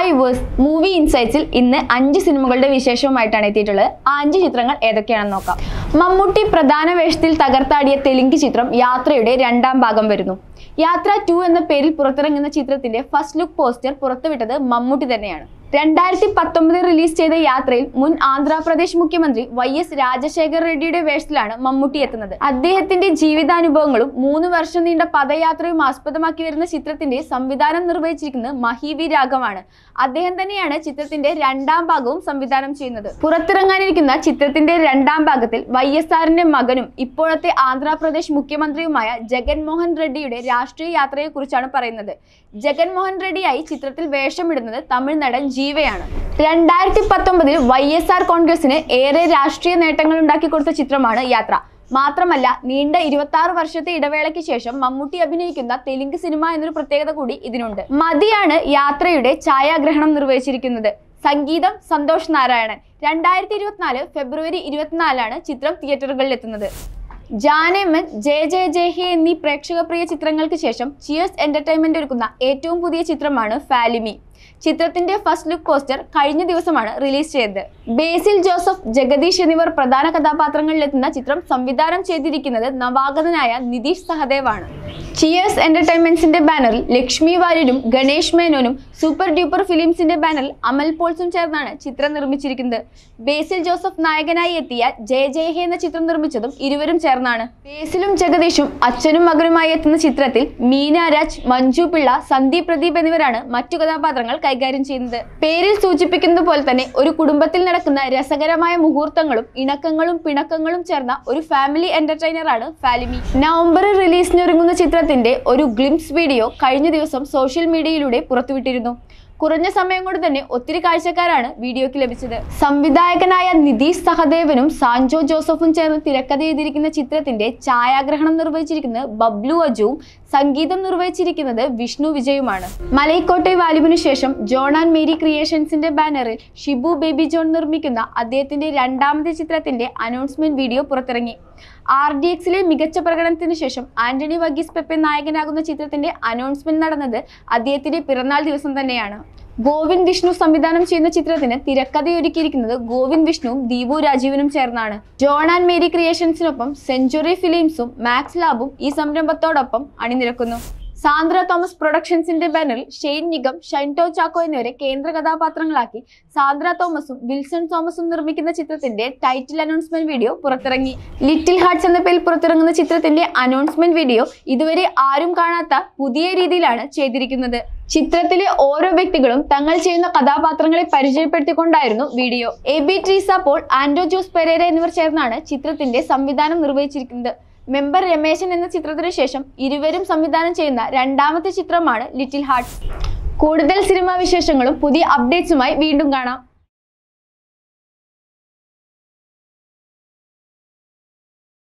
hi verse movie ഇൻസൈറ്റ്സിൽ ഇന്ന് അഞ്ച് സിനിമകളുടെ വിശേഷവുമായിട്ടാണ് എത്തിയിട്ടുള്ളത് ആ അഞ്ച് ചിത്രങ്ങൾ ഏതൊക്കെയാണെന്ന് നോക്കാം മമ്മൂട്ടി പ്രധാന വേഷത്തിൽ തകർത്താടിയ തെലുങ്ക് ചിത്രം യാത്രയുടെ രണ്ടാം ഭാഗം വരുന്നു യാത്ര ടു എന്ന പേരിൽ പുറത്തിറങ്ങുന്ന ചിത്രത്തിന്റെ ഫസ്റ്റ് ലുക്ക് പോസ്റ്റർ പുറത്തുവിട്ടത് മമ്മൂട്ടി തന്നെയാണ് രണ്ടായിരത്തി പത്തൊമ്പതിൽ റിലീസ് ചെയ്ത യാത്രയിൽ മുൻ ആന്ധ്രാപ്രദേശ് മുഖ്യമന്ത്രി വൈ എസ് രാജശേഖർ റെഡ്ഡിയുടെ വേഷത്തിലാണ് മമ്മൂട്ടി എത്തുന്നത് അദ്ദേഹത്തിന്റെ ജീവിതാനുഭവങ്ങളും മൂന്ന് വർഷം നീണ്ട പദയാത്രയും ആസ്പദമാക്കി വരുന്ന ചിത്രത്തിന്റെ സംവിധാനം നിർവഹിച്ചിരിക്കുന്നത് മഹി രാഘവാണ് അദ്ദേഹം തന്നെയാണ് ചിത്രത്തിന്റെ രണ്ടാം ഭാഗവും സംവിധാനം ചെയ്യുന്നത് പുറത്തിറങ്ങാനിരിക്കുന്ന ചിത്രത്തിന്റെ രണ്ടാം ഭാഗത്തിൽ വൈ എസ് ആറിന്റെ മകനും ഇപ്പോഴത്തെ ആന്ധ്രാപ്രദേശ് മുഖ്യമന്ത്രിയുമായ ജഗൻമോഹൻ റെഡ്ഡിയുടെ രാഷ്ട്രീയ യാത്രയെക്കുറിച്ചാണ് പറയുന്നത് ജഗൻമോഹൻ റെഡ്ഡിയായി ചിത്രത്തിൽ വേഷമിടുന്നത് തമിഴ് നടൻ ജീവയാണ് രണ്ടായിരത്തി പത്തൊമ്പതിൽ വൈ എസ് ആർ കോൺഗ്രസിന് ഏറെ രാഷ്ട്രീയ നേട്ടങ്ങൾ ഉണ്ടാക്കി കൊടുത്ത ചിത്രമാണ് യാത്ര മാത്രമല്ല നീണ്ട ഇരുപത്തി ആറ് വർഷത്തെ ഇടവേളയ്ക്ക് ശേഷം മമ്മൂട്ടി അഭിനയിക്കുന്ന തെലുങ്ക് സിനിമ എന്നൊരു പ്രത്യേകത കൂടി ഇതിനുണ്ട് മതിയാണ് യാത്രയുടെ ഛായാഗ്രഹണം നിർവഹിച്ചിരിക്കുന്നത് സംഗീതം സന്തോഷ് നാരായണൻ രണ്ടായിരത്തി ഇരുപത്തിനാല് ഫെബ്രുവരി ഇരുപത്തിനാലാണ് ചിത്രം തിയേറ്ററുകളിൽ എത്തുന്നത് ജാനേമൻ ജയ ജയ ജയ ഹേ എന്നീ പ്രേക്ഷകപ്രിയ ചിത്രങ്ങൾക്ക് ശേഷം ചിയേഴ്സ് എന്റർടൈൻമെന്റ് ഒരുക്കുന്ന ഏറ്റവും പുതിയ ചിത്രമാണ് ഫാലിമി ചിത്രത്തിന്റെ ഫസ്റ്റ് ലുക്ക് പോസ്റ്റർ കഴിഞ്ഞ ദിവസമാണ് റിലീസ് ചെയ്തത് ബേസിൽ ജോസഫ് ജഗദീഷ് എന്നിവർ പ്രധാന കഥാപാത്രങ്ങളിലെത്തുന്ന ചിത്രം സംവിധാനം ചെയ്തിരിക്കുന്നത് നവാഗതനായ നിതീഷ് സഹദേവാണ് ചിയേഴ്സ് എന്റർടൈൻമെന്റ്സിന്റെ ബാനറിൽ ലക്ഷ്മി വാര്യരും ഗണേഷ് മേനോനും സൂപ്പർ ഡ്യൂപ്പർ ഫിലിംസിന്റെ ബാനറിൽ അമൽ പോൾസും ചേർന്നാണ് ചിത്രം നിർമ്മിച്ചിരിക്കുന്നത് ബേസിൽ ജോസഫ് നായകനായി എത്തിയ ജയ ജയ ഹേ എന്ന ചിത്രം നിർമ്മിച്ചതും ഇരുവരും ചേർന്നാണ് ബേസിലും ജഗദീഷും അച്ഛനും മകനുമായി എത്തുന്ന ചിത്രത്തിൽ മീന രാജ് മഞ്ജു പിള്ള സന്ദീപ് പ്രദീപ് എന്നിവരാണ് മറ്റു കഥാപാത്രങ്ങൾ കൈകാര്യം ചെയ്യുന്നത് പേരിൽ സൂചിപ്പിക്കുന്നത് പോലെ തന്നെ ഒരു കുടുംബത്തിൽ നടക്കുന്ന രസകരമായ മുഹൂർത്തങ്ങളും ഇണക്കങ്ങളും പിണക്കങ്ങളും ചേർന്ന ഒരു ഫാമിലി എന്റർടൈനർ ആണ് ഫാലിമി നവംബറിൽ റിലീസിനൊരുങ്ങുന്ന ചിത്രത്തിന്റെ ഒരു ഗ്ലിംസ് വീഡിയോ കഴിഞ്ഞ ദിവസം സോഷ്യൽ മീഡിയയിലൂടെ പുറത്തുവിട്ടിരുന്നു കുറഞ്ഞ സമയം കൊണ്ട് തന്നെ ഒത്തിരി കാഴ്ചക്കാരാണ് വീഡിയോയ്ക്ക് ലഭിച്ചത് സംവിധായകനായ നിതീഷ് സഹദേവനും സാൻജോ ജോസഫും ചേർന്ന് തിരക്കഥ എഴുതിയിരിക്കുന്ന ചിത്രത്തിന്റെ ഛായാഗ്രഹണം നിർവഹിച്ചിരിക്കുന്നത് ബബ്ലു അജുവും സംഗീതം നിർവഹിച്ചിരിക്കുന്നത് വിഷ്ണു വിജയുമാണ് മലൈക്കോട്ടെ വാലിബിനു ശേഷം ജോൺ ആൻഡ് മേരി ക്രിയേഷൻസിന്റെ ബാനറിൽ ഷിബു ബേബി ജോൺ നിർമ്മിക്കുന്ന അദ്ദേഹത്തിന്റെ രണ്ടാമത്തെ ചിത്രത്തിന്റെ അനൗൺസ്മെന്റ് വീഡിയോ പുറത്തിറങ്ങി ആർ ഡി എക്സിലെ മികച്ച പ്രകടനത്തിന് ശേഷം ആന്റണി വഗീസ് പെപ്പെ നായകനാകുന്ന ചിത്രത്തിന്റെ അനൗൺസ്മെന്റ് നടന്നത് അദ്ദേഹത്തിന്റെ പിറന്നാൾ ദിവസം തന്നെയാണ് ഗോവിന്ദ് വിഷ്ണു സംവിധാനം ചെയ്യുന്ന ചിത്രത്തിന് തിരക്കഥയൊരുക്കിയിരിക്കുന്നത് ഗോവിന്ദ് വിഷ്ണുവും ദീപു രാജീവനും ചേർന്നാണ് ജോൺ ആൻഡ് മേരി ക്രിയേഷൻസിനൊപ്പം സെഞ്ചുറി ഫിലിംസും മാക്സ് ലാബും ഈ സംരംഭത്തോടൊപ്പം അണിനിരക്കുന്നു സാന്ദ്ര തോമസ് പ്രൊഡക്ഷൻസിന്റെ ബാനറിൽ ഷെയ്ൻ നിഗം ഷൈൻടോ ചാക്കോ എന്നിവരെ കേന്ദ്ര കഥാപാത്രങ്ങളാക്കി സാന്ദ്ര തോമസും വിൽസൺ തോമസും നിർമ്മിക്കുന്ന ചിത്രത്തിന്റെ ടൈറ്റിൽ അനൗൺസ്മെന്റ് വീഡിയോ പുറത്തിറങ്ങി ലിറ്റിൽ ഹാർട്സ് എന്ന പേരിൽ പുറത്തിറങ്ങുന്ന ചിത്രത്തിന്റെ അനൗൺസ്മെന്റ് വീഡിയോ ഇതുവരെ ആരും കാണാത്ത പുതിയ രീതിയിലാണ് ചെയ്തിരിക്കുന്നത് ചിത്രത്തിലെ ഓരോ വ്യക്തികളും തങ്ങൾ ചെയ്യുന്ന കഥാപാത്രങ്ങളെ പരിചയപ്പെടുത്തിക്കൊണ്ടായിരുന്നു video A B Treesa Paul Ando Jose Pereira എന്നിവർ ചേർന്നാണ് ചിത്രത്തിന്റെ സംവിധാനം നിർവഹിച്ചിരിക്കുന്നത് മെമ്പർ രമേശൻ എന്ന ചിത്രത്തിനു ശേഷം ഇരുവരും സംവിധാനം ചെയ്യുന്ന രണ്ടാമത്തെ ചിത്രമാണ് ലിറ്റിൽ ഹാർട്സ് കൂടുതൽ സിനിമാ വിശേഷങ്ങളും പുതിയ അപ്ഡേറ്റ്സുമായി വീണ്ടും കാണാം